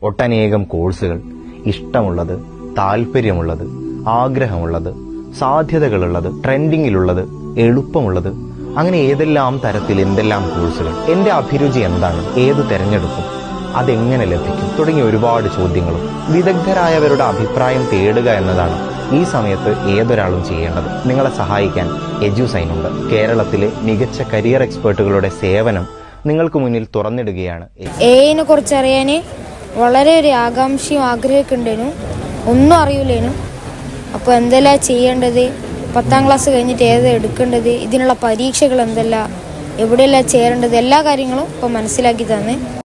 ഒട്ടനേകം കോഴ്സുകൾ ഇഷ്ടമുള്ളത് താല്പര്യമുള്ളത് ആഗ്രഹമുള്ളത് സാധ്യതകളുള്ളത് ട്രെൻഡിങ്ങിലുള്ളത് എളുപ്പമുള്ളത് അങ്ങനെ ഏതെല്ലാം തരത്തിൽ എന്തെല്ലാം കോഴ്സുകൾ എന്റെ അഭിരുചി എന്താണ് ഏത് തെരഞ്ഞെടുക്കും അതെങ്ങനെ ലഭിക്കും തുടങ്ങിയ ഒരുപാട് ചോദ്യങ്ങളും വിദഗ്ധരായവരുടെ അഭിപ്രായം തേടുക എന്നതാണ് ഈ സമയത്ത് ഏതൊരാളും ചെയ്യേണ്ടത് നിങ്ങളെ സഹായിക്കാൻ എജുസൈൻ ഉണ്ട് കേരളത്തിലെ മികച്ച കരിയർ എക്സ്പേർട്ടുകളുടെ സേവനം നിങ്ങൾക്ക് മുന്നിൽ തുറന്നിടുകയാണ് എഐനെ കുറിച്ച് അറിയാൻ വളരെ ഒരു ആകാംക്ഷയും ആഗ്രഹമൊക്കെ ഉണ്ടായിരുന്നു ഒന്നും അറിയില്ലേനു അപ്പോൾ എന്തെല്ലാം ചെയ്യേണ്ടത് പത്താം ക്ലാസ് കഴിഞ്ഞിട്ട് ഏത് എടുക്കേണ്ടത് ഇതിനുള്ള പരീക്ഷകൾ എന്തെല്ലാം എവിടെയെല്ലാം ചേരേണ്ടത് എല്ലാ കാര്യങ്ങളും ഇപ്പോൾ മനസ്സിലാക്കി തന്നെ